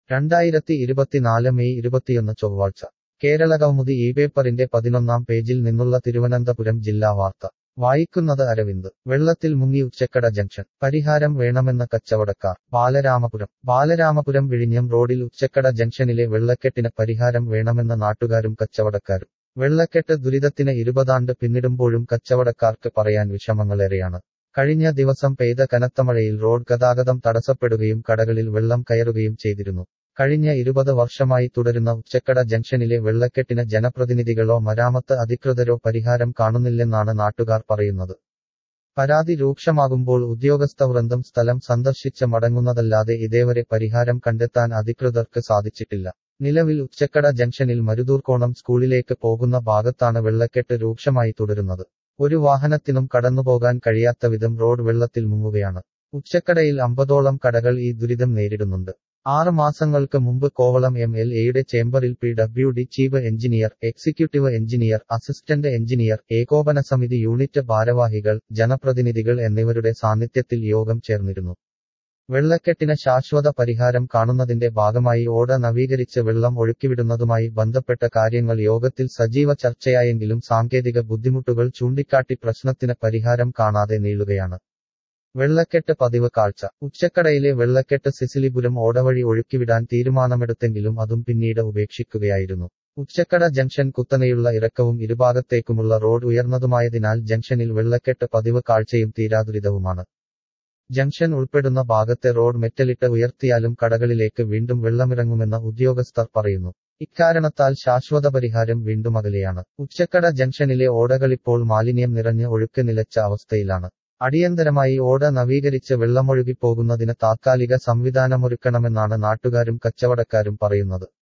രണ്ടായിരത്തി ഇരുപത്തിനാല് മെയ് ഇരുപത്തിയൊന്ന് ചൊവ്വാഴ്ച കേരള കൗമുദി ഈ പേപ്പറിന്റെ പതിനൊന്നാം പേജിൽ നിന്നുള്ള തിരുവനന്തപുരം ജില്ലാ വാർത്ത വായിക്കുന്നത് അരവിന്ദ് വെള്ളത്തിൽ മുങ്ങി ഉച്ചക്കട ജംഗ്ഷൻ പരിഹാരം വേണമെന്ന കച്ചവടക്കാർ ബാലരാമപുരം ബാലരാമപുരം വിഴിഞ്ഞം റോഡിൽ ഉച്ചക്കട ജംഗ്ഷനിലെ വെള്ളക്കെട്ടിന് പരിഹാരം വേണമെന്ന നാട്ടുകാരും കച്ചവടക്കാരും വെള്ളക്കെട്ട് ദുരിതത്തിന് ഇരുപതാണ്ട് പിന്നിടുമ്പോഴും കച്ചവടക്കാർക്ക് പറയാൻ വിഷമങ്ങളേറെയാണ് കഴിഞ്ഞ ദിവസം പെയ്ത കനത്ത മഴയിൽ റോഡ് ഗതാഗതം തടസ്സപ്പെടുകയും കടകളിൽ വെള്ളം കയറുകയും ചെയ്തിരുന്നു കഴിഞ്ഞ ഇരുപത് വർഷമായി തുടരുന്ന ഉച്ചക്കട ജംഗ്ഷനിലെ വെള്ളക്കെട്ടിന് ജനപ്രതിനിധികളോ മരാമത്ത് അധികൃതരോ പരിഹാരം കാണുന്നില്ലെന്നാണ് നാട്ടുകാർ പറയുന്നത് പരാതി രൂക്ഷമാകുമ്പോൾ ഉദ്യോഗസ്ഥവൃന്ദം സ്ഥലം സന്ദർശിച്ച് മടങ്ങുന്നതല്ലാതെ ഇതേവരെ പരിഹാരം കണ്ടെത്താൻ അധികൃതർക്ക് സാധിച്ചിട്ടില്ല നിലവിൽ ഉച്ചക്കട ജംഗ്ഷനിൽ മരുതൂർക്കോണം സ്കൂളിലേക്ക് പോകുന്ന ഭാഗത്താണ് വെള്ളക്കെട്ട് രൂക്ഷമായി തുടരുന്നത് ഒരു വാഹനത്തിനും കടന്നുപോകാൻ കഴിയാത്ത വിധം റോഡ് വെള്ളത്തിൽ മുങ്ങുകയാണ് ഉച്ചക്കടയിൽ അമ്പതോളം കടകൾ ഈ ദുരിതം നേരിടുന്നുണ്ട് ആറ് മാസങ്ങൾക്ക് മുമ്പ് കോവളം എം എൽ എയുടെ ചേംബറിൽ P W D chief engineer executive engineer assistant engineer ഏകോപന സമിതി യൂണിറ്റ് ഭാരവാഹികൾ ജനപ്രതിനിധികൾ എന്നിവരുടെ സാന്നിധ്യത്തിൽ യോഗം ചേർന്നിരുന്നു വെള്ളക്കെട്ടിന് ശാശ്വത പരിഹാരം കാണുന്നതിന്റെ ഭാഗമായി ഓട നവീകരിച്ച് വെള്ളം ഒഴുക്കിവിടുന്നതുമായി ബന്ധപ്പെട്ട കാര്യങ്ങൾ യോഗത്തിൽ സജീവ ചർച്ചയായെങ്കിലും സാങ്കേതിക ബുദ്ധിമുട്ടുകൾ ചൂണ്ടിക്കാട്ടി പ്രശ്നത്തിന് പരിഹാരം കാണാതെ നീളുകയാണ് വെള്ളക്കെട്ട് പതിവ് കാഴ്ച ഉച്ചക്കടയിലെ വെള്ളക്കെട്ട് സിസിലിപുരം ഓടവഴി ഒഴുക്കിവിടാൻ തീരുമാനമെടുത്തെങ്കിലും അതും പിന്നീട് ഉപേക്ഷിക്കുകയായിരുന്നു ഉച്ചക്കട ജംഗ്ഷൻ കുത്തനെയുള്ള ഇറക്കവും ഇരുഭാഗത്തേക്കുമുള്ള റോഡ് ഉയർന്നതുമായതിനാൽ ജംഗ്ഷനിൽ വെള്ളക്കെട്ട് പതിവ് കാഴ്ചയും തീരാദുരിതവുമാണ് ജംഗ്ഷൻ ഉൾപ്പെടുന്ന ഭാഗത്തെ റോഡ് മെറ്റലിട്ട് ഉയർത്തിയാലും കടകളിലേക്ക് വീണ്ടും വെള്ളമിറങ്ങുമെന്ന് ഉദ്യോഗസ്ഥർ പറയുന്നു ഇക്കാരണത്താൽ ശാശ്വത പരിഹാരം വീണ്ടും അകലെയാണ് ഉച്ചക്കട ജംഗ്ഷനിലെ ഓടകളിപ്പോൾ മാലിന്യം നിറഞ്ഞ് ഒഴുക്ക് നിലച്ച അവസ്ഥയിലാണ് അടിയന്തരമായി ഓട നവീകരിച്ച് വെള്ളമൊഴുകിപ്പോകുന്നതിന് താത്കാലിക സംവിധാനമൊരുക്കണമെന്നാണ് നാട്ടുകാരും കച്ചവടക്കാരും പറയുന്നത്